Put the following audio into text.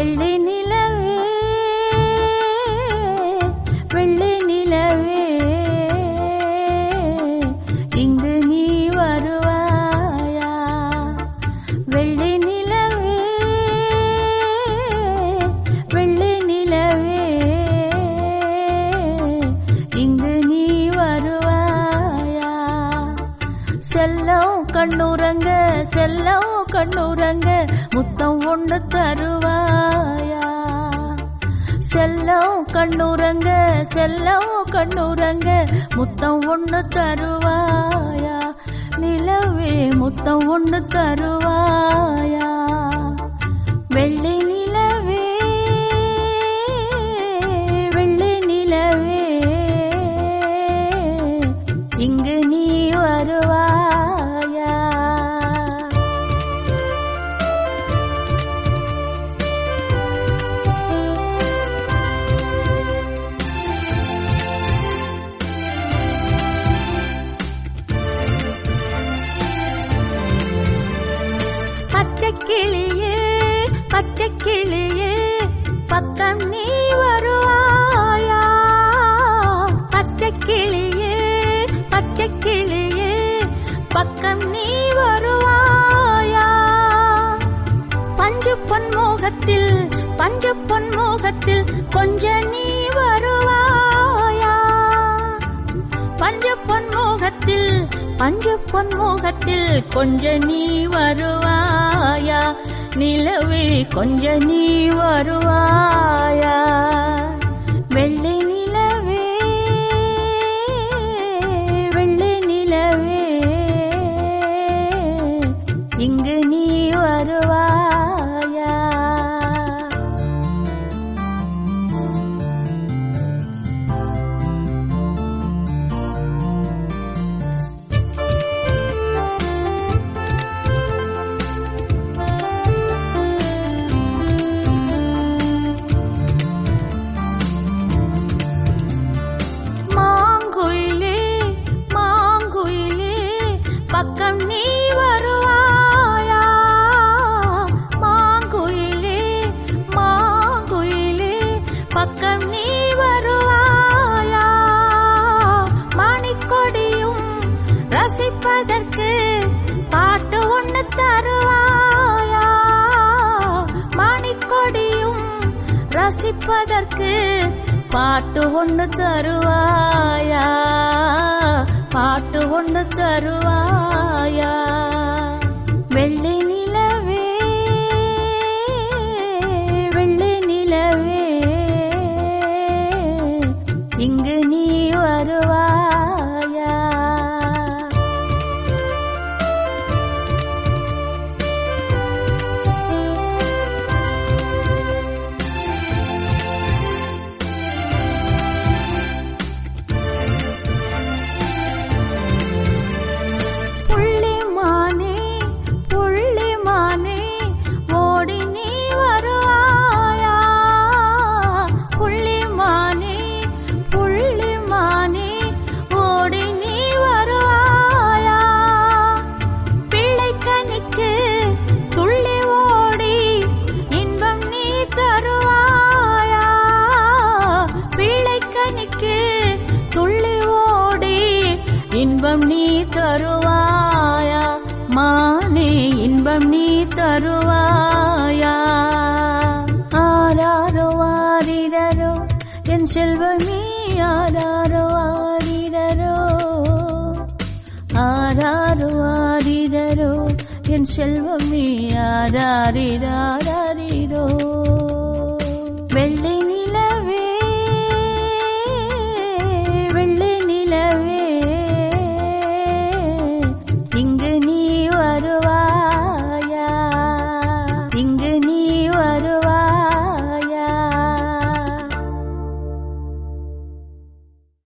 வெள்ளி நிலவே வெள்ளி நிலவே இங்கு நீ வருவாயா வெள்ளி நிலவே வெள்ளி நிலவே இங்கு நீ வருவாயா செல்லம் கண்ணுறங்க செல்லம் கண்ணுறங்க முத்தம் ஒண்ணு தருவாயா செல்லம் கண்ணுறங்க செல்லம் கண்ணுறங்க முத்தம் ஒண்ணு தருவாயா நிலவே முத்தம் ஒண்ணு தருவாயா வெள்ளி நிலவே வெள்ளி நிலவே இங்கு நீ வருவாயா பச்சை கிளியே பச்சை கிளியே பக்கம் நீ வருவாயா பச்சை கிளியே பச்சை கிளியே பக்கம் நீ வருவாயா பஞ்சு பொன்மோகத்தில் பஞ்சு பொன்மோகத்தில் கொஞ்ச நீ வருவாயா பஞ்சு பொன்மோகத்தில் பஞ்சு பொன்மோகத்தில் கொஞ்ச நீ வருவாயா நிலவே கொஞ்ச நீ வருவாயா வெள்ளி நிலவே வெள்ளி நிலவே இங்கு நீ வருவாயா மாங்குயிலே மாங்குயிலே பக்கம் நீ வருவாயா மாங்குயிலே மாங்குயிலே பக்கம் நீ வருவாயா மணிக்கொடியும் ரசிப்பதற்கு பாட்டு ஒண்ணு தருவாயா மணிக்கொடியும் ரசிப்பதற்கு பாட்டு ஒண்ணு தருவாயா பாட்டு ஒண்ணு தருவாயா வெள்ளி நிலவே வெள்ளி நிலவே இங்கு நீ வருவாயா புள்ளிமானே புள்ளிமானே ஓடி நீ வருவாயா புள்ளிமானே புள்ளிமானே ஓடி நீ வருவாயா பிள்ளைக்கனிக்கு துள்ளி ஓடி இன்பம் நீ தருவாயா பிள்ளைக்கனிக்கு துள்ளி ஓடி இன்பம் நீ தருவாயா மானே இன்பம் நீ தருவாயா ஆராரோ ஆரிரரோ என் செல்வமே ஆராரோ ஆரிரரோ ஆராரோ ஆரிரரோ என் செல்வமே ஆராரிராரிரோ